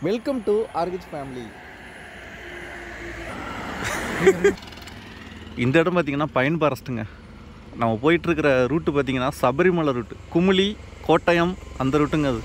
Welcome to ஆர்கிச் family இந்த இடம் பார்த்தீங்கன்னா பைன் ஃபாரஸ்ட்டுங்க நம்ம போயிட்டுருக்கிற ரூட்டு பார்த்தீங்கன்னா சபரிமலை ரூட்டு குமுளி கோட்டயம் அந்த ரூட்டுங்க அது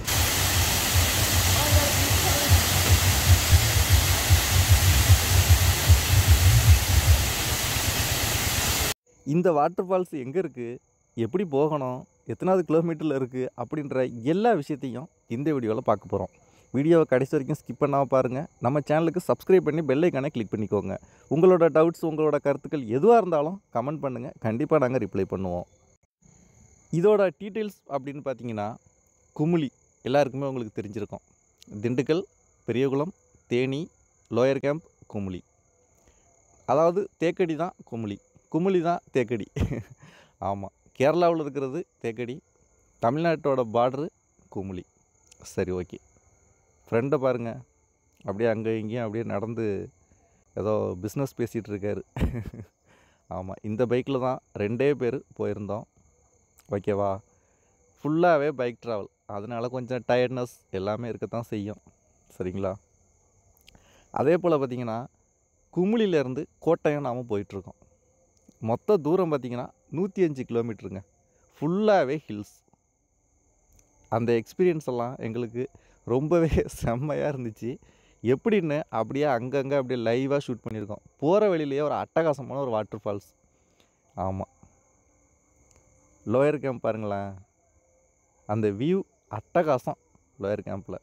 இந்த வாட்டர் ஃபால்ஸ் எங்கே இருக்குது எப்படி போகணும் எத்தனாவது கிலோமீட்டரில் இருக்குது அப்படின்ற எல்லா விஷயத்தையும் இந்த வீடியோவில் பார்க்க போகிறோம் வீடியோவை கடைசி வரைக்கும் ஸ்கிப் பண்ணாமல் பாருங்கள் நம்ம சேனலுக்கு சப்ஸ்கிரைப் பண்ணி பெல் ஐக்கானை கிளிக் பண்ணிக்கோங்க உங்களோட டவுட்ஸ் உங்களோட கருத்துக்கள் எதுவாக இருந்தாலும் கமெண்ட் பண்ணுங்கள் கண்டிப்பாக நாங்கள் ரிப்ளை பண்ணுவோம் இதோட டீட்டெயில்ஸ் அப்படின்னு பார்த்தீங்கன்னா குமுளி எல்லாருக்குமே உங்களுக்கு தெரிஞ்சிருக்கும் திண்டுக்கல் பெரியகுளம் தேனி லோயர் கேம்ப் குமுளி அதாவது தேக்கடி தான் குமுளி குமுளி தான் தேக்கடி ஆமாம் கேரளாவில் இருக்கிறது தேக்கடி தமிழ்நாட்டோட பார்டரு குமுளி சரி ஓகே ஃப்ரெண்டை பாருங்கள் அப்படியே அங்கே இங்கேயும் அப்படியே நடந்து ஏதோ பிஸ்னஸ் பேசிகிட்டு இருக்காரு ஆமாம் இந்த பைக்கில் தான் ரெண்டே பேர் போயிருந்தோம் ஓகேவா ஃபுல்லாகவே பைக் ட்ராவல் அதனால் கொஞ்சம் டயர்ட்னஸ் எல்லாமே இருக்கத்தான் செய்யும் சரிங்களா அதே போல் பார்த்திங்கன்னா குமுளிலேருந்து கோட்டயம் நாம் போயிட்டுருக்கோம் மொத்த தூரம் பார்த்திங்கன்னா நூற்றி அஞ்சு கிலோமீட்டருங்க ஃபுல்லாகவே ஹில்ஸ் அந்த எக்ஸ்பீரியன்ஸ் எல்லாம் எங்களுக்கு ரொம்பவே செம்மையாக இருந்துச்சு எப்படின்னு அப்படியே அங்கங்கே அப்படியே லைவாக ஷூட் பண்ணியிருக்கோம் போகிற வழியிலேயே ஒரு அட்டகாசமான ஒரு வாட்டர் ஃபால்ஸ் ஆமாம் லோயர் கேம்ப் பாருங்களேன் அந்த வியூ அட்டகாசம் லோயர் கேம்பில்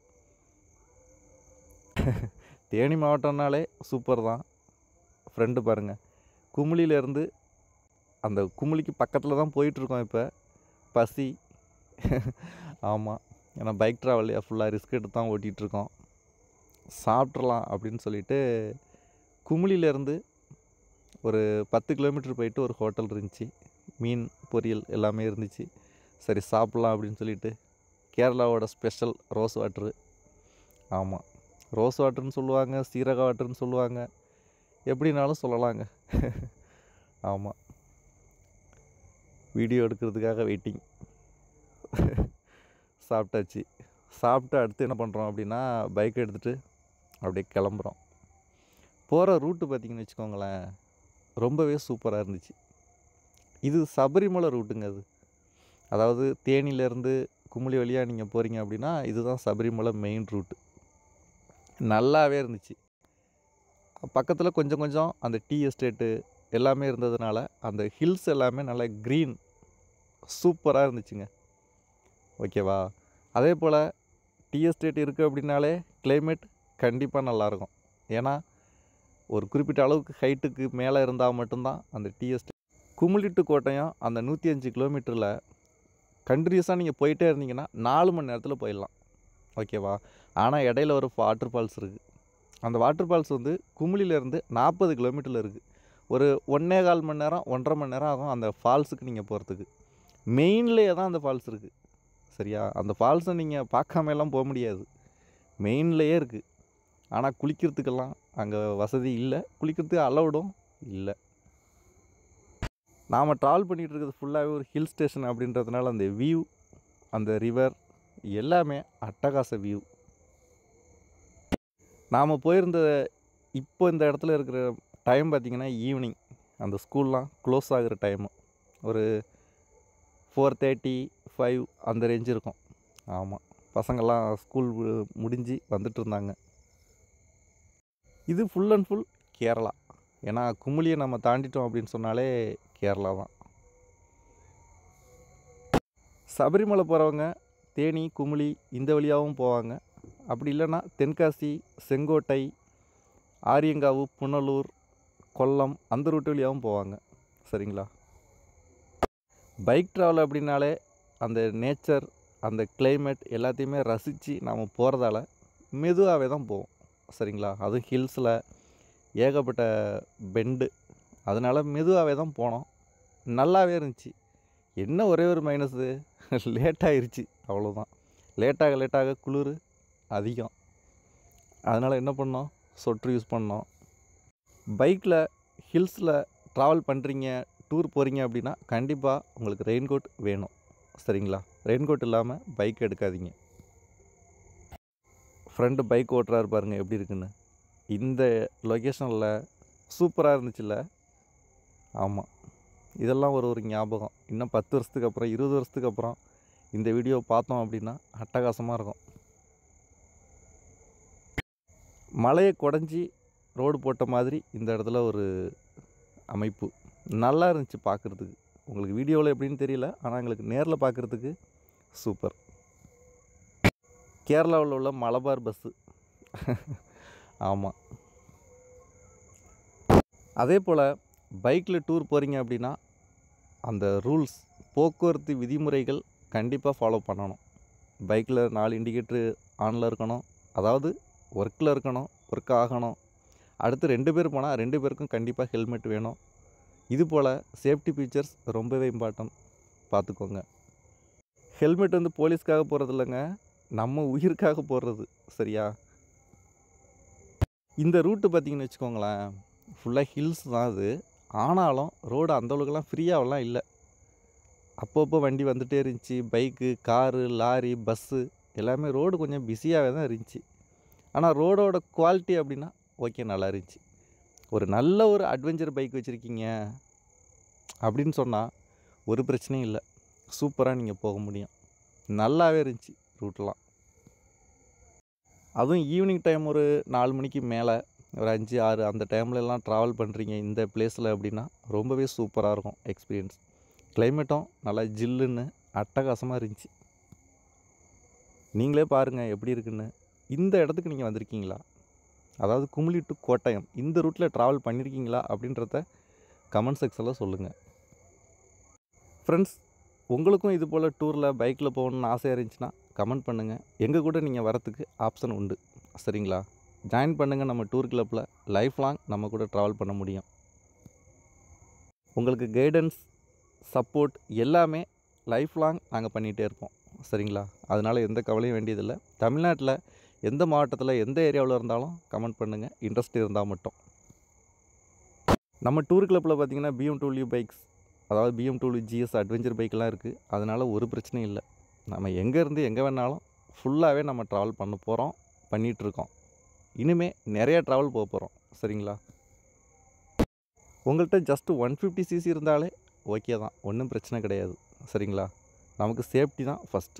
தேனி மாவட்டம்னாலே சூப்பர் தான் ஃப்ரெண்டு பாருங்கள் குமுளியிலேருந்து அந்த குமுளிக்கு பக்கத்தில் தான் போயிட்டுருக்கோம் இப்போ பசி ஆமாம் ஏன்னா பைக் ட்ராவல் ஃபுல்லாக ரிஸ்க் எடுத்து தான் ஓட்டிகிட்ருக்கோம் சாப்பிட்றலாம் அப்படின்னு சொல்லிட்டு குமுளியிலேருந்து ஒரு பத்து கிலோமீட்டர் போயிட்டு ஒரு ஹோட்டல் இருந்துச்சு மீன் பொரியல் எல்லாமே இருந்துச்சு சரி சாப்பிட்லாம் அப்படின்னு சொல்லிட்டு கேரளாவோட ஸ்பெஷல் ரோஸ் வாட்ரு ஆமாம் ரோஸ் வாட்டர்னு சொல்லுவாங்க சீரக வாட்டர்னு சொல்லுவாங்க எப்படினாலும் சொல்லலாங்க ஆமாம் வீடியோ எடுக்கிறதுக்காக வெயிட்டிங் சாப்பிட்டாச்சு சாப்பிட்டு அடுத்து என்ன பண்ணுறோம் அப்படின்னா பைக் எடுத்துகிட்டு அப்படியே கிளம்புறோம் போகிற ரூட்டு பார்த்திங்கன்னு வச்சுக்கோங்களேன் ரொம்பவே சூப்பராக இருந்துச்சு இது சபரிமலை ரூட்டுங்க அது அதாவது தேனியிலேருந்து குமுளி வழியாக நீங்கள் போகிறீங்க அப்படின்னா இதுதான் சபரிமலை மெயின் ரூட்டு நல்லாவே இருந்துச்சு பக்கத்தில் கொஞ்சம் கொஞ்சம் அந்த டீ எஸ்டேட்டு எல்லாமே இருந்ததுனால அந்த ஹில்ஸ் எல்லாமே நல்லா க்ரீன் சூப்பராக இருந்துச்சுங்க ஓகேவா அதே போல் டீ எஸ்டேட் இருக்குது அப்படின்னாலே கிளைமேட் கண்டிப்பாக நல்லாயிருக்கும் ஏன்னா ஒரு குறிப்பிட்ட அளவுக்கு ஹைட்டுக்கு மேலே இருந்தால் மட்டும்தான் அந்த டீ எஸ்டேட் குமுளிட்டு கோட்டையும் அந்த நூற்றி அஞ்சு கிலோமீட்டரில் கண்டினியூஸாக நீங்கள் போயிட்டே இருந்தீங்கன்னா நாலு மணி நேரத்தில் போயிடலாம் ஓகேவா ஆனால் இடையில ஒரு வாட்டர் ஃபால்ஸ் இருக்குது அந்த வாட்டர் ஃபால்ஸ் வந்து குமுளிலேருந்து நாற்பது கிலோமீட்டரில் இருக்குது ஒரு ஒன்றே கால் மணி நேரம் ஒன்றரை மணி நேரம் ஆகும் அந்த ஃபால்ஸுக்கு நீங்கள் போகிறதுக்கு மெயின்லேயே தான் அந்த ஃபால்ஸ் இருக்குது சரியா அந்த ஃபால்ஸை நீங்கள் பார்க்காம எல்லாம் போக முடியாது மெயின்லேயே இருக்குது ஆனால் குளிக்கிறதுக்கெல்லாம் அங்கே வசதி இல்லை குளிக்கிறதுக்கு அலௌடும் இல்லை நாம் ட்ராவல் பண்ணிகிட்டு இருக்கிறது ஃபுல்லாகவே ஒரு ஹில் ஸ்டேஷன் அப்படின்றதுனால அந்த வியூ அந்த ரிவர் எல்லாமே அட்டகாச வியூ நாம் போயிருந்த இப்போ இந்த இடத்துல இருக்கிற டைம் பார்த்திங்கன்னா ஈவினிங் அந்த ஸ்கூல்லாம் க்ளோஸ் ஆகிற டைமு ஒரு ஃபோர் தேர்ட்டி ஃபைவ் அந்த ரேஞ்சு இருக்கும் ஆமாம் பசங்கள்லாம் ஸ்கூல் முடிஞ்சு வந்துட்டு இருந்தாங்க இது ஃபுல் அண்ட் ஃபுல் கேரளா ஏன்னா குமுளியை நம்ம தாண்டிட்டோம் அப்படின்னு சொன்னாலே கேரளா தான் சபரிமலை போகிறவங்க தேனி குமுளி இந்த வழியாகவும் போவாங்க அப்படி இல்லைன்னா தென்காசி செங்கோட்டை ஆரியங்காவு புனலூர் கொல்லம் அந்த ரூட்டு வழியாகவும் போவாங்க சரிங்களா பைக் ட்ராவல் அப்படின்னாலே அந்த நேச்சர் அந்த கிளைமேட் எல்லாத்தையுமே ரசித்து நாம் போகிறதால மெதுவாகவே தான் போவோம் சரிங்களா அதுவும் ஹில்ஸில் ஏகப்பட்ட பெண்டு அதனால் மெதுவாகவே தான் போனோம் நல்லாவே இருந்துச்சு என்ன ஒரே ஒரு மைனஸு லேட்டாகிருச்சு அவ்வளோதான் லேட்டாக லேட்டாக குளிர் அதிகம் அதனால் என்ன பண்ணோம் சொட்ரு யூஸ் பண்ணோம் பைக்கில் ஹில்ஸில் ட்ராவல் பண்ணுறீங்க டூர் போகிறீங்க அப்படின்னா கண்டிப்பாக உங்களுக்கு ரெயின் கோட் வேணும் சரிங்களா ரெயின் கோட் இல்லாமல் பைக் எடுக்காதீங்க ஃப்ரெண்டு பைக் ஓட்டுறாரு பாருங்க எப்படி இருக்குன்னு இந்த லொக்கேஷனில் சூப்பராக இருந்துச்சுல்ல ஆமாம் இதெல்லாம் ஒரு ஒரு ஞாபகம் இன்னும் பத்து வருஷத்துக்கு அப்புறம் இருபது வருஷத்துக்கு அப்புறம் இந்த வீடியோ பார்த்தோம் அப்படின்னா அட்டகாசமாக இருக்கும் மலையை குடஞ்சி ரோடு போட்ட மாதிரி இந்த இடத்துல ஒரு அமைப்பு நல்லா இருந்துச்சு பார்க்குறதுக்கு உங்களுக்கு வீடியோவில் எப்படின்னு தெரியல ஆனால் எங்களுக்கு நேரில் பார்க்குறதுக்கு சூப்பர் கேரளாவில் உள்ள மலபார் பஸ்ஸு ஆமாம் அதே போல் பைக்கில் டூர் போகிறீங்க அப்படின்னா அந்த ரூல்ஸ் போக்குவரத்து விதிமுறைகள் கண்டிப்பாக ஃபாலோ பண்ணணும் பைக்கில் நாலு இண்டிகேட்ரு ஆனில் இருக்கணும் அதாவது ஒர்க்கில் இருக்கணும் ஒர்க் ஆகணும் அடுத்து ரெண்டு பேர் போனால் ரெண்டு பேருக்கும் கண்டிப்பாக ஹெல்மெட் வேணும் இது போல் சேஃப்டி ஃபீச்சர்ஸ் ரொம்பவே இம்பார்ட்டன்ட் பார்த்துக்கோங்க ஹெல்மெட் வந்து போலீஸ்க்காக போகிறது இல்லைங்க நம்ம உயிருக்காக போடுறது சரியா இந்த ரூட்டு பார்த்தீங்கன்னு வச்சுக்கோங்களேன் ஃபுல்லாக ஹில்ஸ் தான் அது ஆனாலும் ரோடு அந்தளவுக்குலாம் ஃப்ரீயாகலாம் இல்லை அப்பப்போ வண்டி வந்துகிட்டே இருந்துச்சு பைக்கு காரு லாரி பஸ்ஸு எல்லாமே ரோடு கொஞ்சம் பிஸியாகவே தான் இருந்துச்சு ஆனால் ரோடோட குவாலிட்டி அப்படின்னா ஓகே நல்லா இருந்துச்சு ஒரு நல்ல ஒரு அட்வென்ச்சர் பைக் வச்சுருக்கீங்க அப்படின்னு சொன்னால் ஒரு பிரச்சனையும் இல்லை சூப்பராக நீங்கள் போக முடியும் நல்லாவே இருந்துச்சு ரூட்லாம் அதுவும் ஈவினிங் டைம் ஒரு நாலு மணிக்கு மேலே ஒரு அஞ்சு ஆறு அந்த டைம்லலாம் ட்ராவல் பண்ணுறீங்க இந்த பிளேஸில் அப்படின்னா ரொம்பவே சூப்பராக இருக்கும் எக்ஸ்பீரியன்ஸ் கிளைமேட்டும் நல்லா ஜில்லுன்னு அட்டகாசமாக இருந்துச்சு நீங்களே பாருங்கள் எப்படி இருக்குன்னு இந்த இடத்துக்கு நீங்கள் வந்திருக்கீங்களா அதாவது குமுளி டு கோட்டயம் இந்த ரூட்டில் ட்ராவல் பண்ணியிருக்கீங்களா அப்படின்றத கமெண்ட் செக்ஷனில் சொல்லுங்கள் ஃப்ரெண்ட்ஸ் உங்களுக்கும் இது போல் டூரில் பைக்கில் போகணுன்னு ஆசையாக இருந்துச்சுன்னா கமெண்ட் பண்ணுங்கள் எங்கள் கூட நீங்கள் வரத்துக்கு ஆப்ஷன் உண்டு சரிங்களா ஜாயின் பண்ணுங்கள் நம்ம டூர் கிளப்பில் லைஃப் லாங் நம்ம கூட ட்ராவல் பண்ண முடியும் உங்களுக்கு கைடன்ஸ் சப்போர்ட் எல்லாமே லைஃப் லாங் நாங்கள் பண்ணிகிட்டே இருப்போம் சரிங்களா அதனால் எந்த கவலையும் வேண்டியதில்லை தமிழ்நாட்டில் எந்த மாவட்டத்தில் எந்த ஏரியாவில் இருந்தாலும் கமெண்ட் பண்ணுங்கள் இன்ட்ரெஸ்ட் இருந்தால் மட்டும் நம்ம டூர் கிளப்பில் பார்த்தீங்கன்னா பிஎம்டபிள்யூ பைக்ஸ் அதாவது பிஎம்டபிள்யூ ஜிஎஸ் அட்வென்ச்சர் பைக்கெலாம் இருக்குது அதனால் ஒரு பிரச்சனையும் இல்லை நம்ம எங்கேருந்து எங்கே வேணாலும் ஃபுல்லாகவே நம்ம ட்ராவல் பண்ண போகிறோம் பண்ணிகிட்ருக்கோம் இனிமேல் நிறைய ட்ராவல் போக போகிறோம் சரிங்களா உங்கள்கிட்ட ஜஸ்ட்டு ஒன் ஃபிஃப்டி சிசி இருந்தாலே ஓகே தான் ஒன்றும் பிரச்சனை கிடையாது சரிங்களா நமக்கு சேஃப்டி தான் ஃபஸ்ட்டு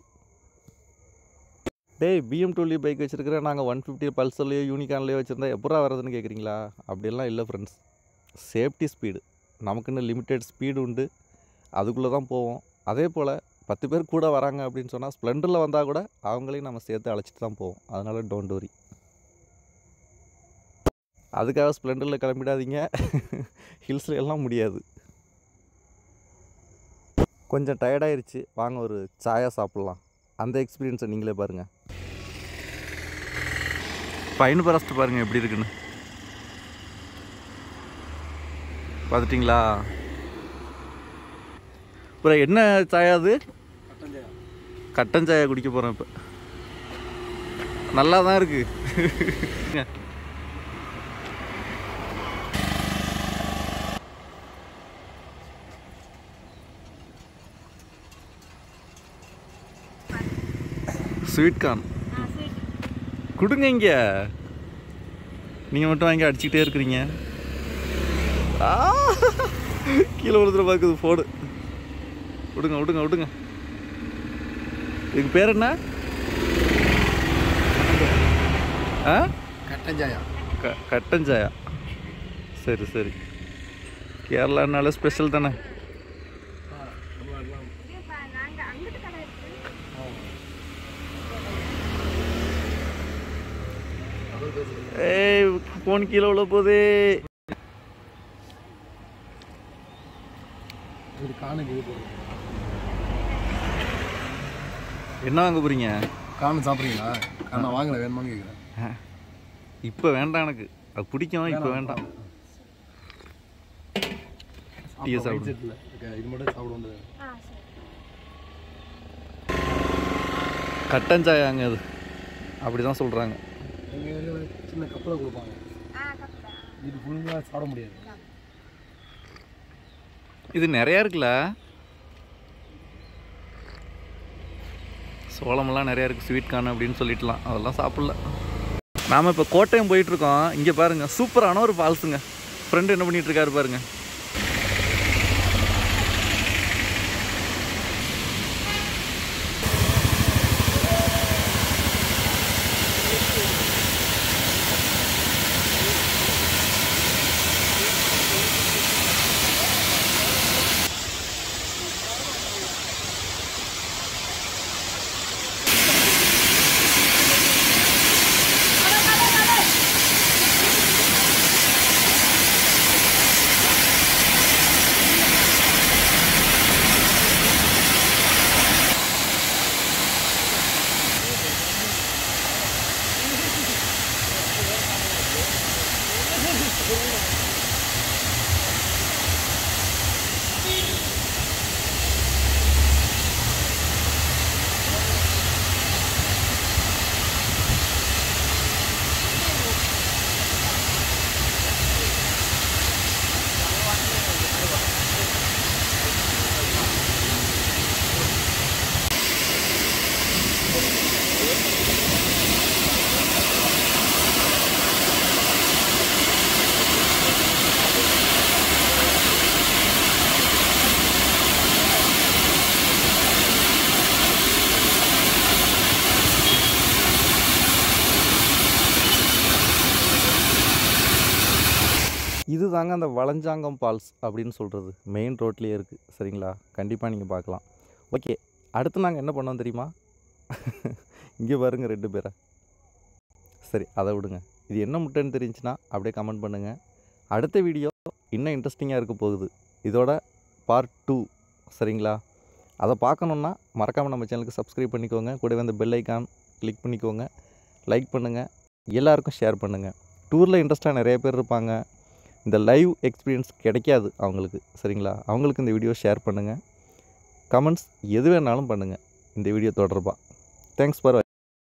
டேய் பிஎம்டபிள்யூ பைக் வச்சுருக்கிறேன் நாங்கள் ஒன் ஃபிஃப்டி பல்சர்லேயோ யூனிகான்லேயோ வச்சுருந்தா எப்படா வர்றதுன்னு கேட்குறீங்களா அப்படியெல்லாம் இல்லை ஃப்ரெண்ட்ஸ் சேஃப்டி ஸ்பீடு நமக்குன்னு லிமிட்டெட் ஸ்பீடு உண்டு அதுக்குள்ளே தான் போவோம் அதே போல் பத்து பேர் கூட வராங்க அப்படின்னு சொன்னால் ஸ்ப்ளெண்டரில் வந்தால் கூட அவங்களையும் நம்ம சேர்த்து அழைச்சிட்டு தான் போவோம் அதனால் டோன்ட் வரி அதுக்காக ஸ்ப்ளெண்டரில் கிளம்பிடாதீங்க ஹில்ஸில் எல்லாம் முடியாது கொஞ்சம் டயர்டாயிருச்சு வாங்க ஒரு சாயா சாப்பிட்லாம் அந்த எக்ஸ்பீரியன்ஸை நீங்களே பாருங்கள் பைன் பரஸ்ட் பாருங்கள் எப்படி இருக்குன்னு பார்த்துட்டிங்களா அப்புறம் என்ன சாயா அது கட்டன் சாயா குடிக்க போகிறேன் இப்போ நல்லா தான் இருக்கு ஸ்வீட் கார்ன் கொடுங்க இங்க நீங்கள் மட்டும் வாங்கி அடிச்சுக்கிட்டே இருக்கிறீங்க ஆ! கீழே விழுந்துட பார்க்குது ஃபோடு விடுங்க விடுங்க விடுங்க இதுக்கு பேர் என்ன ஆ கட்டஞ்சாயா க கட்டஞ்சாயா சரி சரி கேரளானால ஸ்பெஷல் தானே ஏய் ஃபோன் கீழே விழ போதே இது காணுக்கு இது போடுறது என்ன வாங்க போகிறீங்க காணு சாப்பிட்றீங்களா காண வாங்கல வேணுமான்னு கேட்குறேன் இப்போ வேண்டாம் எனக்கு அது பிடிக்கும் இப்போ வேண்டாம் டீயை சாப்பிடு. செட்டில் இது மட்டும் சாப்பிட வேண்டியது கட்டஞ்சாயாங்க அது அப்படி தான் சொல்கிறாங்க எங்கள் ஏரியாவில் சின்ன கப்பலை கொடுப்பாங்க இது ஃபுல்லாக சாப்பிட முடியாது இது நிறையா இருக்குல்ல சோளமெல்லாம் நிறையா இருக்குது ஸ்வீட் கார்ன் அப்படின்னு சொல்லிட்டலாம் அதெல்லாம் சாப்பிடல நாம் இப்போ கோட்டயம் போயிட்டுருக்கோம் இங்கே பாருங்கள் சூப்பரான ஒரு ஃபால்ஸுங்க ஃப்ரெண்டு என்ன பண்ணிட்டு இருக்காரு பாருங்க இது தாங்க அந்த வளஞ்சாங்கம் ஃபால்ஸ் அப்படின்னு சொல்கிறது மெயின் ரோட்லேயே இருக்குது சரிங்களா கண்டிப்பாக நீங்கள் பார்க்கலாம் ஓகே அடுத்து நாங்கள் என்ன பண்ணோம் தெரியுமா இங்கே பாருங்க ரெண்டு பேரை சரி அதை விடுங்க இது என்ன முட்டைன்னு தெரிஞ்சுன்னா அப்படியே கமெண்ட் பண்ணுங்கள் அடுத்த வீடியோ இன்னும் இன்ட்ரெஸ்டிங்காக இருக்க போகுது இதோட பார்ட் டூ சரிங்களா அதை பார்க்கணுன்னா மறக்காமல் நம்ம சேனலுக்கு சப்ஸ்கிரைப் பண்ணிக்கோங்க கூடவே அந்த பெல் ஐக்கான் கிளிக் பண்ணிக்கோங்க லைக் பண்ணுங்கள் எல்லாருக்கும் ஷேர் பண்ணுங்கள் டூரில் இன்ட்ரெஸ்ட்டாக நிறைய பேர் இருப்பாங்க இந்த லைவ் எக்ஸ்பீரியன்ஸ் கிடைக்காது அவங்களுக்கு சரிங்களா அவங்களுக்கு இந்த வீடியோ ஷேர் பண்ணுங்கள் கமெண்ட்ஸ் எது வேணாலும் பண்ணுங்கள் இந்த வீடியோ தொடர்பாக தேங்க்ஸ் ஃபார்